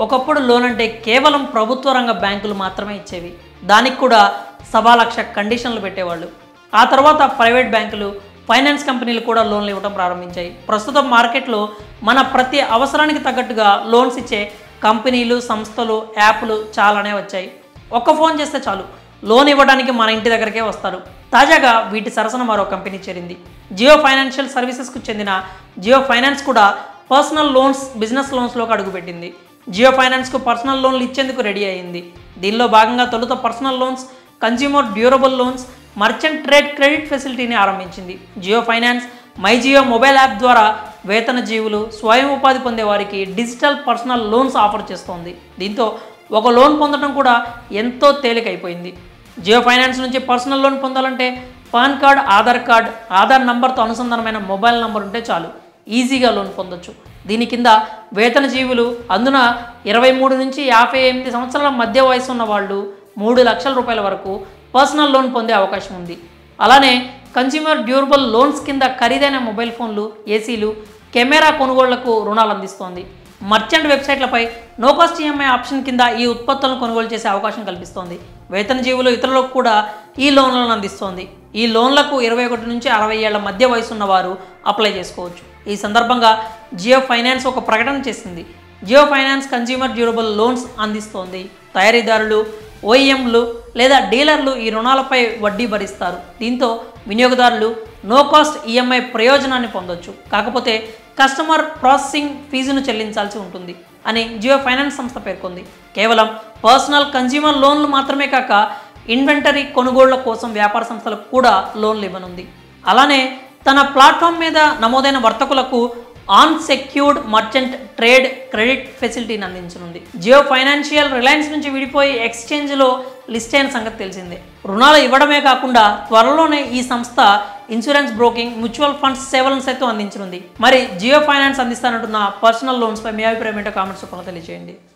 ఒకప్పుడు లోన్ అంటే కేవలం ప్రభుత్వ రంగ బ్యాంకులు మాత్రమే ఇచ్చేవి దానికి కూడా సవా లక్ష కండిషన్లు పెట్టేవాళ్ళు ఆ తర్వాత ప్రైవేట్ బ్యాంకులు ఫైనాన్స్ కంపెనీలు కూడా లోన్లు ఇవ్వడం ప్రారంభించాయి ప్రస్తుతం మార్కెట్లో మన ప్రతి అవసరానికి తగ్గట్టుగా లోన్స్ ఇచ్చే కంపెనీలు సంస్థలు యాప్లు చాలానే వచ్చాయి ఒక్క ఫోన్ చేస్తే చాలు లోన్ ఇవ్వడానికి మన ఇంటి దగ్గరకే వస్తారు తాజాగా వీటి సరసన మరో కంపెనీ చేరింది జియో ఫైనాన్షియల్ సర్వీసెస్కు చెందిన జియో ఫైనాన్స్ కూడా పర్సనల్ లోన్స్ బిజినెస్ లోన్స్లోకి అడుగుపెట్టింది జియో ఫైనాన్స్కు పర్సనల్ లోన్లు ఇచ్చేందుకు రెడీ అయింది దీనిలో భాగంగా తొలుత personal loans consumer durable loans merchant trade credit ఫెసిలిటీని ఆరంభించింది Jio finance my Jio mobile app ద్వారా వేతన జీవులు స్వయం ఉపాధి పొందే వారికి డిజిటల్ పర్సనల్ లోన్స్ ఆఫర్ చేస్తోంది దీంతో ఒక లోన్ పొందడం కూడా ఎంతో తేలికైపోయింది జియో ఫైనాన్స్ నుంచి పర్సనల్ లోన్ పొందాలంటే PAN card Aadhaar card Aadhaar నంబర్తో అనుసంధానమైన మొబైల్ నంబర్ ఉంటే చాలు ఈజీగా లోన్ పొందొచ్చు దీని కింద వేతన జీవులు అందున ఇరవై మూడు నుంచి యాభై ఎనిమిది సంవత్సరాల మధ్య వయసు ఉన్న వాళ్ళు మూడు లక్షల రూపాయల వరకు పర్సనల్ లోన్ పొందే అవకాశం ఉంది అలానే కన్స్యూమర్ డ్యూరబుల్ లోన్స్ కింద ఖరీదైన మొబైల్ ఫోన్లు ఏసీలు కెమెరా కొనుగోళ్లకు రుణాలు అందిస్తోంది మర్చెంట్ వెబ్సైట్లపై నో కాస్ట్ ఈఎంఐ ఆప్షన్ కింద ఈ ఉత్పత్తులను కొనుగోలు చేసే అవకాశం కల్పిస్తోంది వేతన జీవులు ఇతరులకు కూడా ఈ లోన్లను అందిస్తోంది ఈ లోన్లకు ఇరవై ఒకటి నుంచి అరవై ఏళ్ల మధ్య వయసు ఉన్నవారు అప్లై చేసుకోవచ్చు ఈ సందర్భంగా జియో ఫైనాన్స్ ఒక ప్రకటన చేసింది Jio finance consumer durable loans అందిస్తోంది తయారీదారులు ఓఈఎంలు లేదా డీలర్లు ఈ రుణాలపై వడ్డీ భరిస్తారు దీంతో వినియోగదారులు నో కాస్ట్ ఈఎంఐ ప్రయోజనాన్ని పొందొచ్చు కాకపోతే కస్టమర్ ప్రాసెసింగ్ ఫీజును చెల్లించాల్సి ఉంటుంది అని జియో ఫైనాన్స్ సంస్థ పేర్కొంది కేవలం పర్సనల్ కన్స్యూమర్ లోన్లు మాత్రమే కాక ఇన్వెంటరీ కొనుగోళ్ల కోసం వ్యాపార సంస్థలకు కూడా లోన్లు ఇవ్వనుంది అలానే తన ప్లాట్ఫామ్ మీద నమోదైన వర్తకులకు unsecured merchant trade credit ఫెసిలిటీని అందించనుంది జియో ఫైనాన్షియల్ రిలయన్స్ నుంచి విడిపోయి ఎక్స్చేంజ్లో లిస్ట్ అయిన సంగతి తెలిసిందే రుణాలు ఇవ్వడమే కాకుండా త్వరలోనే ఈ సంస్థ ఇన్సూరెన్స్ బ్రోకింగ్ మ్యూచువల్ ఫండ్స్ సేవలను సైతం అందించనుంది మరి జియో ఫైనాన్స్ అందిస్తానంటున్న పర్సనల్ లోన్స్పై మీ అభిప్రాయం ఏంటో కామెంట్స్ రూపంలో తెలియజేయండి